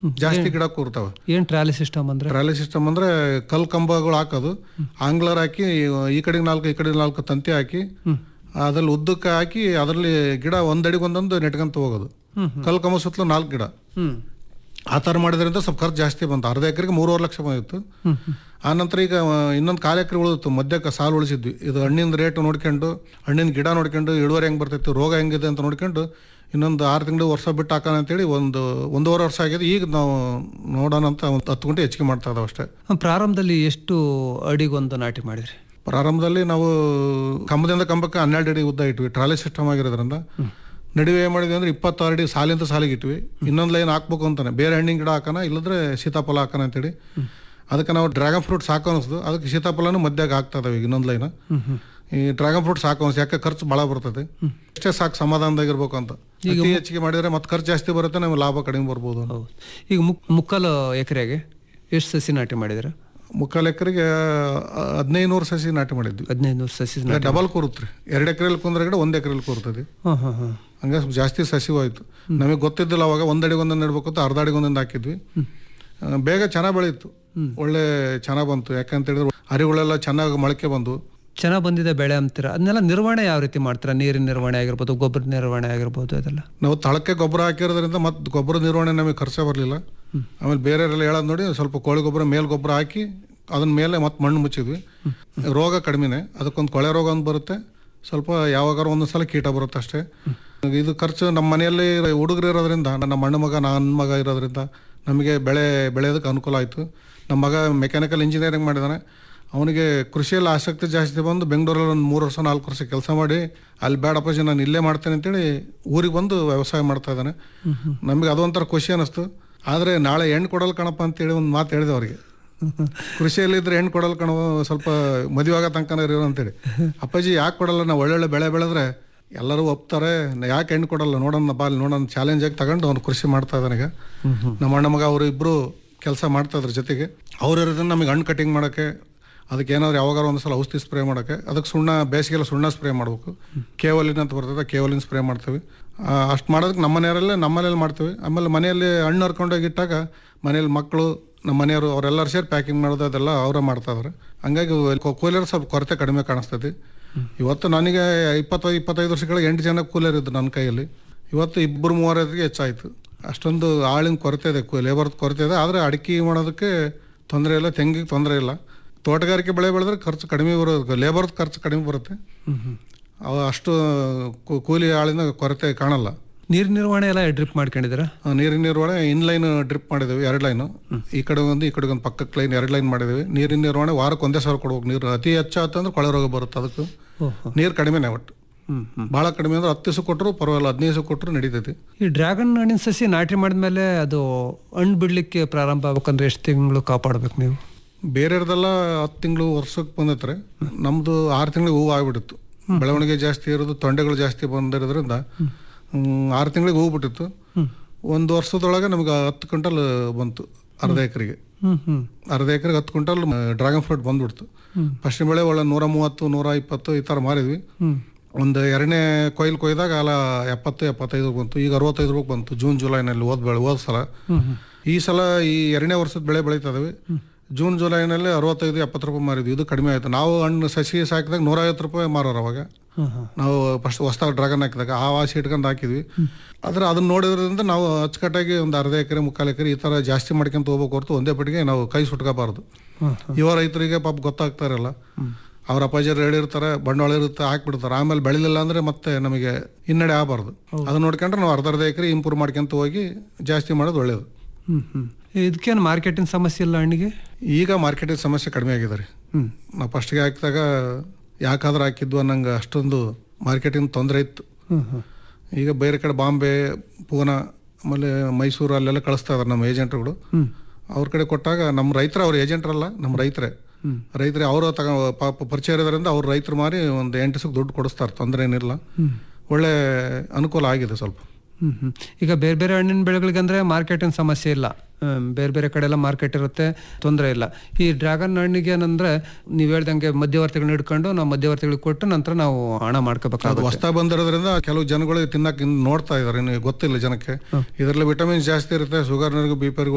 ಜಾಸ್ತಿ ಗಿಡ ಕೂರ್ತಾವೆ ಏನ್ ಟ್ರಾಲಿ ಸಿಸ್ಟಮ್ ಅಂದ್ರೆ ಟ್ರಾಲಿ ಸಿಸ್ಟಮ್ ಅಂದ್ರೆ ಕಲ್ ಕಂಬಗಳು ಹಾಕೋದು ಆಂಗ್ಲರ್ ಹಾಕಿ ಈ ಕಡೆಗೆ ನಾಲ್ಕು ಈ ಕಡೆ ನಾಲ್ಕು ತಂತಿ ಹಾಕಿ ಅದ್ರಲ್ಲಿ ಉದ್ದಕ್ಕೆ ಹಾಕಿ ಅದರಲ್ಲಿ ಗಿಡ ಒಂದಡಿಗೆ ಒಂದೊಂದು ನೆಟ್ಕೊಂತ ಹೋಗೋದು ಕಲ್ ಕಂಬ ಸುತ್ತಲೂ ನಾಲ್ಕು ಗಿಡ ಹ್ಮ್ ಆ ಥರ ಮಾಡಿದ್ರಿಂದ ಸ್ವಲ್ಪ ಖರ್ಚು ಜಾಸ್ತಿ ಬಂತು ಅರ್ಧ ಎಕರೆಗೆ ಮೂರುವರೆ ಲಕ್ಷ ಬಂದಿತ್ತು ಆ ನಂತರ ಈಗ ಇನ್ನೊಂದು ಕಾಲು ಎಕರೆ ಉಳಿದಿತ್ತು ಮಧ್ಯಕ್ಕೆ ಸಾಲು ಉಳಿಸಿದ್ವಿ ಇದು ಹಣ್ಣಿನ ರೇಟ್ ನೋಡ್ಕೊಂಡು ಹಣ್ಣಿನ ಗಿಡ ನೋಡ್ಕೊಂಡು ಇಳುವರಿ ಹೆಂಗೆ ಬರ್ತೈತಿ ರೋಗ ಹೆಂಗಿದೆ ಅಂತ ನೋಡ್ಕೊಂಡು ಇನ್ನೊಂದು ಆರು ತಿಂಗಳು ವರ್ಷ ಬಿಟ್ಟು ಹಾಕೋಣ ಅಂತೇಳಿ ಒಂದು ಒಂದೂವರೆ ವರ್ಷ ಆಗಿದೆ ಈಗ ನಾವು ನೋಡೋಣ ಅಂತ ಒಂದು ಹತ್ತು ಗಂಟೆ ಹೆಚ್ಚಿಗೆ ಮಾಡ್ತಾ ಇದಾವೆ ಅಷ್ಟೇ ಪ್ರಾರಂಭದಲ್ಲಿ ಎಷ್ಟು ಅಡಿಗೊಂದು ನಾಟಿ ಮಾಡಿದ್ರಿ ಪ್ರಾರಂಭದಲ್ಲಿ ನಾವು ಕಂಬದಿಂದ ಕಂಬಕ್ಕೆ ಹನ್ನೆರಡು ಅಡಿ ಉದ್ದ ಇಟ್ವಿ ಟ್ರಾಲಿ ಸಿಸ್ಟಮ್ ಆಗಿರೋದ್ರಿಂದ ನಡುವೆ ಏನು ಮಾಡಿದ್ವಿ ಅಂದ್ರೆ ಇಪ್ಪತ್ತಾರು ಅಡಿ ಸಾಲಿಂದ ಸಾಲಿಗೆ ಇಟ್ವಿ ಇನ್ನೊಂದು ಲೈನ್ ಹಾಕ್ಬೇಕು ಅಂತಾನೆ ಬೇರೆ ಹಣ್ಣಿನ ಗಿಡ ಹಾಕೋಣ ಇಲ್ಲದ್ರೆ ಸೀತಾಫಲ ಹಾಕೋಣ ಅಂತೇಳಿ ಅದಕ್ಕೆ ನಾವು ಡ್ರ್ಯಾಗನ್ ಫ್ರೂಟ್ ಸಾಕು ಅನಿಸ್ತು ಅದಕ್ಕೆ ಸೀತಾಫಲನೂ ಮಧ್ಯಾಗ ಹಾಕ್ತಾ ಇದಾವೆ ಈಗ ಇನ್ನೊಂದು ಲೈನ್ ಈ ಡ್ರ್ಯಾಗನ್ ಫ್ರೂಟ್ ಸಾಕು ಅನ್ಸ್ ಯಾಕೆ ಖರ್ಚು ಭಾಳ ಬರ್ತದೆ ಅಷ್ಟೇ ಸಾಕು ಸಮಾಧಾನದಾಗಿರ್ಬೇಕು ಅಂತ ಅತಿ ಹೆಚ್ಚಿಗೆ ಮಾಡಿದ್ರೆ ಮತ್ತೆ ಖರ್ಚು ಜಾಸ್ತಿ ಬರುತ್ತೆ ನಮ್ಗೆ ಲಾಭ ಕಡಿಮೆ ಬರ್ಬೋದು ಅಂತ. ಹೌದು ಈಗ ಮುಕ್ ಮುಕ್ಕಾಲು ಎಕರೆಗೆ ಎಷ್ಟು ಸಸಿ ನಾಟಿ ಮಾಡಿದ್ರ ಮುಕ್ಕಾಲು ಎಕರೆಗೆ ಹದಿನೈದು ನೂರು ಸಸಿ ನಾಟಿ ಮಾಡಿದ್ವಿ ಹದಿನೈದು ನೂರು ಸಸಿ ಡಬಲ್ ಕೂರುತ್ರಿ ಎರಡು ಎಕರೆಯಲ್ಲಿ ಕುಂದ್ರೆ ಗಿಡ ಒಂದು ಎಕರೆಯಲ್ಲಿ ಕೂರ್ತದೆ ಹಾಂ ಹಾಂ ಹಾಂ ಹಂಗೆ ಸ್ವಲ್ಪ ಜಾಸ್ತಿ ಸಸಿವು ಆಯ್ತು ನಮಗೆ ಗೊತ್ತಿದ್ದಿಲ್ಲ ಅವಾಗ ಒಂದಡಿಗೆ ಒಂದೊಂದು ನೆಡ್ಬೇಕು ಅಂತ ಅರ್ಧ ಅಡಿಗೆ ಒಂದೊಂದು ಹಾಕಿದ್ವಿ ಆ, ಬೇಗ ಚೆನ್ನಾಗಿ ಬೆಳೀತು ಒಳ್ಳೆ ಚೆನ್ನಾಗಿ ಬಂತು ಯಾಕಂತ ಹೇಳಿದ್ರೆ ಅರಿಗಳೆಲ್ಲ ಚೆನ್ನಾಗಿ ಮೊಳಕೆ ಬಂದು ಚೆನ್ನಾಗಿ ಬಂದಿದೆ ಬೆಳೆ ಅಂತೀರ ಅದನ್ನೆಲ್ಲ ನಿರ್ವಹಣೆ ಯಾವ ರೀತಿ ಮಾಡ್ತೀರಾ ನೀರಿನ ನಿರ್ವಹಣೆ ಆಗಿರ್ಬೋದು ಗೊಬ್ಬರದ ನಿರ್ವಹಣೆ ಆಗಿರ್ಬೋದು ಅದೆಲ್ಲ ನಾವು ತಳಕ್ಕೆ ಗೊಬ್ಬರ ಹಾಕಿರೋದ್ರಿಂದ ಮತ್ತೆ ಗೊಬ್ಬರ ನಿರ್ವಹಣೆ ನಮಗೆ ಖರ್ಚೇ ಬರಲಿಲ್ಲ ಆಮೇಲೆ ಬೇರೆಯವರೆಲ್ಲ ಹೇಳೋದು ನೋಡಿ ಸ್ವಲ್ಪ ಕೋಳಿ ಗೊಬ್ಬರ ಮೇಲ್ ಗೊಬ್ಬರ ಹಾಕಿ ಅದನ್ನ ಮೇಲೆ ಮತ್ತೆ ಮಣ್ಣು ಮುಚ್ಚಿದ್ವಿ ರೋಗ ಕಡಿಮೆನೆ ಅದಕ್ಕೊಂದು ಕೊಳೆ ರೋಗ ಒಂದು ಬರುತ್ತೆ ಸ್ವಲ್ಪ ಯಾವಾಗಾರ ಒಂದೊಂದು ಸಲ ಕೀಟ ಬರುತ್ತೆ ಅಷ್ಟೇ ಇದು ಖರ್ಚು ನಮ್ಮ ಮನೆಯಲ್ಲಿ ಹುಡುಗರು ಇರೋದ್ರಿಂದ ನಮ್ಮ ಅಣ್ಣ ಮಗ ನನ್ನ ಮಗ ಇರೋದ್ರಿಂದ ನಮಗೆ ಬೆಳೆ ಬೆಳೆಯೋದಕ್ಕೆ ಅನುಕೂಲ ಆಯಿತು ನಮ್ಮ ಮಗ ಮೆಕ್ಯಾನಿಕಲ್ ಇಂಜಿನಿಯರಿಂಗ್ ಮಾಡಿದ್ದಾನೆ ಅವನಿಗೆ ಕೃಷಿಯಲ್ಲಿ ಆಸಕ್ತಿ ಜಾಸ್ತಿ ಬಂದು ಬೆಂಗಳೂರಲ್ಲಿ ಒಂದು ಮೂರು ವರ್ಷ ನಾಲ್ಕು ವರ್ಷ ಕೆಲಸ ಮಾಡಿ ಅಲ್ಲಿ ಬೇಡಪ್ಪಾಜಿ ನಾನು ಇಲ್ಲೇ ಮಾಡ್ತೇನೆ ಅಂತೇಳಿ ಊರಿಗೆ ಬಂದು ವ್ಯವಸಾಯ ಮಾಡ್ತಾ ಇದ್ದಾನೆ ನಮಗೆ ಅದೊಂಥರ ಖುಷಿ ಅನ್ನಿಸ್ತು ಆದರೆ ನಾಳೆ ಹೆಣ್ಣು ಕೊಡಲ್ ಕಣಪ್ಪ ಅಂತೇಳಿ ಒಂದು ಮಾತು ಹೇಳಿದೆ ಅವ್ರಿಗೆ ಕೃಷಿಯಲ್ಲಿದ್ರೆ ಹೆಣ್ಣು ಕೊಡಲ್ ಕಣ ಸ್ವಲ್ಪ ಮದುವೆ ಆಗೋ ತನಕ ಇರೋ ಅಂತೇಳಿ ಅಪ್ಪಾಜಿ ಯಾಕೆ ಕೊಡಲ್ಲ ನಾವು ಒಳ್ಳೊಳ್ಳೆ ಬೆಳೆ ಬೆಳೆದ್ರೆ ಎಲ್ಲರೂ ಒಪ್ತಾರೆ ನಾ ಯಾಕೆ ಹೆಣ್ಣು ಕೊಡಲ್ಲ ನೋಡೋಣ ಬಾ ಅಲ್ಲಿ ನೋಡೋಣ ಚಾಲೆಂಜ್ ಆಗಿ ತಗೊಂಡು ಅವ್ನು ಕೃಷಿ ಮಾಡ್ತಾ ಇದ್ದಾನೆ ಈಗ ನಮ್ಮ ಅಣ್ಣ ಮಗ ಅವರು ಇಬ್ಬರು ಕೆಲಸ ಮಾಡ್ತಾ ಇದ್ರ ಜೊತೆಗೆ ಅವ್ರು ಇರೋದನ್ನ ನಮಗೆ ಹಣ್ಣು ಕಟಿಂಗ್ ಮಾಡೋಕ್ಕೆ ಅದಕ್ಕೆ ಏನಾದ್ರು ಯಾವಾಗಾರ ಒಂದು ಸಲ ಔಷಧಿ ಸ್ಪ್ರೇ ಮಾಡೋಕ್ಕೆ ಅದಕ್ಕೆ ಸುಣ್ಣ ಬೇಸಿಗೆಲ್ಲ ಸುಣ್ಣ ಸ್ಪ್ರೇ ಮಾಡಬೇಕು ಕೇವಲಿನ್ ಅಂತ ಬರ್ತದೆ ಕೇವಲಿನ್ ಸ್ಪ್ರೇ ಮಾಡ್ತೀವಿ ಅಷ್ಟು ಮಾಡೋದಕ್ಕೆ ನಮ್ಮ ಮನೆಯವರಲ್ಲೇ ನಮ್ಮ ಮನೇಲಿ ಮಾಡ್ತೀವಿ ಆಮೇಲೆ ಮನೆಯಲ್ಲಿ ಹಣ್ಣು ಹರ್ಕೊಂಡೋಗಿ ಇಟ್ಟಾಗ ಮನೇಲಿ ಮಕ್ಕಳು ನಮ್ಮ ಮನೆಯವರು ಅವರೆಲ್ಲರೂ ಸೇರಿ ಪ್ಯಾಕಿಂಗ್ ಮಾಡೋದು ಅದೆಲ್ಲ ಅವರೇ ಮಾಡ್ತಾ ಇದಾರೆ ಹಂಗಾಗಿ ಕೂಲರ್ ಸ್ವಲ್ಪ ಕೊರತೆ ಕಡಿಮೆ ಕಾಣಿಸ್ತೈತಿ ಇವತ್ತು ನನಗೆ ಇಪ್ಪತ್ತೈದು ಇಪ್ಪತ್ತೈದು ವರ್ಷಗಳಿಗೆ ಎಂಟು ಜನ ಕೂಲರ್ ಇದ್ದು ನನ್ನ ಕೈಯಲ್ಲಿ ಇವತ್ತು ಇಬ್ಬರು ಮೂವರೈದಿಗೆ ಹೆಚ್ಚಾಯಿತು ಅಷ್ಟೊಂದು ಆಳಿನ ಕೊರತೆ ಇದೆ ಲೇಬರ್ ಕೊರತೆ ಇದೆ ಆದರೆ ಅಡಿಕೆ ಮಾಡೋದಕ್ಕೆ ತೊಂದರೆ ಇಲ್ಲ ತೆಂಗಿಗೆ ತೊಂದರೆ ಇಲ್ಲ ತೋಟಗಾರಿಕೆ ಬೆಳೆ ಬೆಳೆದ್ರೆ ಖರ್ಚು ಕಡಿಮೆ ಬರೋದು ಲೇಬರ್ದು ಖರ್ಚು ಕಡಿಮೆ ಬರುತ್ತೆ ಅವು ಅಷ್ಟು ಕೂ- ಕೂಲಿ ಆಳಿನ ಕೊರತೆ ಕಾಣಲ್ಲ ನೀರು ನಿರ್ವಹಣೆ ಎಲ್ಲ ಡ್ರಿಪ್ ಮಾಡ್ಕೊಂಡಿದ್ದೀರಾ ಆ, ನೀರಿನ ನಿರ್ವಹಣೆ ಇನ್ಲೈನ್ ಡ್ರಿಪ್ ಮಾಡಿದ್ದೀವಿ ಎರಡು ಲೈನು ಈ ಕಡೆ ಒಂದು ಈ ಕಡೆ ಒಂದು ಪಕ್ಕಕ್ಕೆ ಲೈನ್ ಎರಡು ಲೈನ್ ಮಾಡಿದ್ದೀವಿ ನೀರಿನ ನಿರ್ವಹಣೆ ವಾರಕ್ಕೆ ಒಂದೇ ಸಾವಿರ ಕೊಡ್ಬೇಕು ನೀರು ಅತಿ ಹೆಚ್ಚಾತಂದ್ರೆ ಕೊಳೆ ರೋಗ ಬರುತ್ತೆ ಅದಕ್ಕೆ ಓಹೋ ನೀರು ಕಡಿಮೆನೇ ಒಟ್ಟು ಹ್ಮ್ ಹ್ಮ್ ಭಾಳ ಕಡಿಮೆ ಅಂದ್ರೆ ಹತ್ತು ದಿವಸ ಕೊಟ್ಟರು ಪರವಾಗಿಲ್ಲ ಹದಿನೈದು ದಿವಸ ಕೊಟ್ಟರು ನಡೀತೈತಿ ಈ ಡ್ರ್ಯಾಗನ್ ಹಣ್ಣಿನ ಸಸಿ ನಾಟಿ ಮಾಡಿದ್ಮೇಲೆ ಅದು ಹಣ್ಣು ಬಿಡ್ಲಿಕ್ಕೆ ಪ್ರಾರಂಭ ಆಗ್ಬೇಕಂದ್ರೆ ಎಷ್ಟು ತಿಂಗಳು ಕಾಪಾಡ್ಬೇಕು ನೀವು ಬೇರೆಯವ್ರದೆಲ್ಲ ಹತ್ತು ತಿಂಗಳು ವರ್ಷಕ್ಕೆ ಬಂದೈತ್ರೆ ನಮ್ದು ಆರು ತಿಂಗಳಿಗೆ ಹೂವು ಆಗ್ಬಿಟ್ಟಿತ್ತು ಬೆಳವಣಿಗೆ ಜಾಸ್ತಿ ಇರೋದು ತೊಂಡೆಗಳು ಜಾಸ್ತಿ ಬಂದಿರೋದ್ರಿಂದ ಹ್ಮ್, ಆರು ತಿಂಗಳಿಗೆ ಹೂವು ಬಿಟ್ಟಿತ್ತು ಒಂದು ವರ್ಷದೊಳಗೆ ನಮ್ಗೆ ಹತ್ತು ಕ್ವಿಂಟಲ್ ಬಂತು ಅರ್ಧ ಎಕರೆಗೆ ಹ್ಮ್ ಹ್ಮ್ ಅರ್ಧ ಎಕರೆಗೆ ಹತ್ತು ಕ್ವಿಂಟಲ್ ಡ್ರ್ಯಾಗನ್ ಫ್ರೂಟ್ ಬಂದ್ಬಿಡ್ತು ಫಸ್ಟ್ ಬೆಳೆ ಒಳ್ಳೆ ನೂರ ಮೂವತ್ತು ನೂರ ಇಪ್ಪತ್ತು ಈ ಥರ ಮಾರಿದ್ವಿ ಹ್ಮ್ ಒಂದು ಎರಡನೇ ಕೊಯ್ಲು ಕೊಯ್ದಾಗ ಅಲ್ಲ ಎಪ್ಪತ್ತು ಎಪ್ಪತ್ತೈದು ಬಂತು ಈಗ ಅರವತ್ತೈದು ರೂಪಾಯಿ ಬಂತು ಜೂನ್ ಜುಲೈನಲ್ಲಿ ಹೋದ್ ಬೆಳೆ ಹೋದ ಸಲ ಹ್ಮ್ ಹ್ಮ್ ಈ ಸಲ ಈ ಎರಡನೇ ವರ್ಷದ ಬೆಳೆ ಬೆಳೀತಾ ಇದಾವೆ ಜೂನ್ ಜುಲೈನಲ್ಲಿ ಅರವತ್ತೈದು ಎಪ್ಪತ್ತು ರೂಪಾಯಿ ಮಾರಿದ್ವಿ ಇದು ಕಡಿಮೆ ಆಯಿತು ನಾವು ಹಣ್ಣು ಸಸಿ ಸಾಕಿದಾಗ ನೂರೈವತ್ತು ರೂಪಾಯಿ ಮಾರೋರು ಅವಾಗ ಹ್ಮ್ ಹ್ಮ್ ನಾವು ಫಸ್ಟ್ ಹೊಸ್ದಾಗಿ ಡ್ರ್ಯಾಗನ್ ಹಾಕಿದಾಗ ಆ ವಾಸಿ ಇಟ್ಕೊಂಡು ಹಾಕಿದ್ವಿ ಆದ್ರೆ ಅದನ್ನ ನೋಡಿದ್ರಿಂದ ನಾವು ಅಚ್ಚುಕಟ್ಟಾಗಿ ಒಂದು ಅರ್ಧ ಎಕರೆ ಮುಕ್ಕಾಲು ಎಕರೆ ಈ ಥರ ಜಾಸ್ತಿ ಮಾಡ್ಕೊಂತ ಹೋಗ್ಬೇಕು ಹೊರತು ಒಂದೇ ಪಟ್ಟಿಗೆ ನಾವು ಕೈ ಸುಟ್ಕೋಬಾರ್ದು ಹ್ಮ್ ಯುವ ರೈತರಿಗೆ ಪಾಪ ಗೊತ್ತಾಗ್ತಾ ಇರಲ್ಲ ಅವ್ರ ಅಪ್ಪಾಜಿಯರು ಹೇಳಿರ್ತಾರೆ ಬಂಡವಾಳ ಇರುತ್ತೆ ಹಾಕ್ಬಿಡ್ತಾರೆ ಆಮೇಲೆ ಬೆಳಿಲಿಲ್ಲ ಅಂದ್ರೆ ಮತ್ತೆ ನಮಗೆ ಹಿನ್ನಡೆ ಆಗಬಾರ್ದು ಅದನ್ನ ನೋಡ್ಕೊಂಡ್ರೆ ನಾವು ಅರ್ಧ ಅರ್ಧ ಎಕರೆ ಇಂಪ್ರೂವ್ ಮಾಡ್ಕೊಂತ ಹೋಗಿ ಜಾಸ್ತಿ ಮಾಡೋದು ಒಳ್ಳೇದು ಹ್ಮ್ ಹ್ಮ್ ಇದಕ್ಕೇನು ಮಾರ್ಕೆಟಿಂಗ್ ಸಮಸ್ಯೆ ಇಲ್ಲ ಹಣ್ಣಿಗೆ ಈಗ ಮಾರ್ಕೆಟಿಂಗ್ ಸಮಸ್ಯೆ ಕಡಿಮೆ ಆಗಿದೆ ರೀ ಹ್ಮ್ ನಾವು ಫಸ್ಟ್ಗೆ ಹಾಕಿದಾಗ ಯಾಕಾದ್ರೆ ಹಾಕಿದ್ವು ಅನ್ನಂಗೆ ಅಷ್ಟೊಂದು ಮಾರ್ಕೆಟಿಂಗ್ ತೊಂದರೆ ಇತ್ತು ಹ್ಮ್ ಹ್ಮ್ ಈಗ ಬೇರೆ ಕಡೆ ಬಾಂಬೆ ಪೂನಾ ಆಮೇಲೆ ಮೈಸೂರು ಅಲ್ಲೆಲ್ಲ ಕಳಿಸ್ತಾ ಇದಾರೆ ನಮ್ಮ ಏಜೆಂಟ್ಗಳು ಹ್ಮ್ ಅವ್ರ ಕಡೆ ಕೊಟ್ಟಾಗ ನಮ್ಮ ರೈತರ ಅವ್ರ ಏಜೆಂಟ್ರಲ್ಲ ನಮ್ಮ ರೈತರೇ ಹ್ಮ್. ರೈತರೇ ಅವರು ತಗ ಪಾಪ ಪರಿಚಯ ಇರೋದ್ರಿಂದ ಅವ್ರು ರೈತರು ಮಾರಿ ಒಂದು ಎಂಟು ದಿವಸಕ್ಕೆ ದುಡ್ಡು ಕೊಡಿಸ್ತಾರೆ ತೊಂದರೆ ಏನಿಲ್ಲ ಹ್ಮ್ ಒಳ್ಳೆ ಅನುಕೂಲ ಆಗಿದೆ ಸ್ವಲ್ಪ ಹ್ಮ್ ಹ್ಮ್ ಈಗ ಬೇರೆ ಬೇರೆ ಹಣ್ಣಿನ ಬೆಳೆಗಳಿಗಂದ್ರೆ ಮಾರ್ಕೆಟಿನ ಸಮಸ್ಯೆ ಇಲ್ಲ ಹ್ಮ್, ಬೇರೆ ಬೇರೆ ಕಡೆ ಎಲ್ಲ ಮಾರ್ಕೆಟ್ ಇರುತ್ತೆ ತೊಂದರೆ ಇಲ್ಲ ಈ ಡ್ರ್ಯಾಗನ್ ಹಣ್ಣಿಗೆ ಏನಂದ್ರೆ ನೀವು ಹೇಳ್ದಂಗೆ ಮಧ್ಯವರ್ತಿಗಳನ್ನ ಹಿಡ್ಕೊಂಡು ನಾವು ಮಧ್ಯವರ್ತಿಗಳಿಗೆ ಕೊಟ್ಟು ನಂತರ ನಾವು ಹಣ ಅದು ಮಾಡ್ಕೋಬೇಕಾಗುತ್ತೆ ಹೊಸ್ತಾ ಬಂದಿರೋದ್ರಿಂದ ಕೆಲವು ಜನಗಳು ತಿನ್ನಕ್ಕೆ ಇನ್ನು ನೋಡ್ತಾ ಇದಾರೆ ಇನ್ನು ಗೊತ್ತಿಲ್ಲ ಜನಕ್ಕೆ ಇದರಲ್ಲಿ ವಿಟಮಿನ್ಸ್ ಜಾಸ್ತಿ ಇರುತ್ತೆ ಶುಗರ್ನರಿಗೂ ಬಿ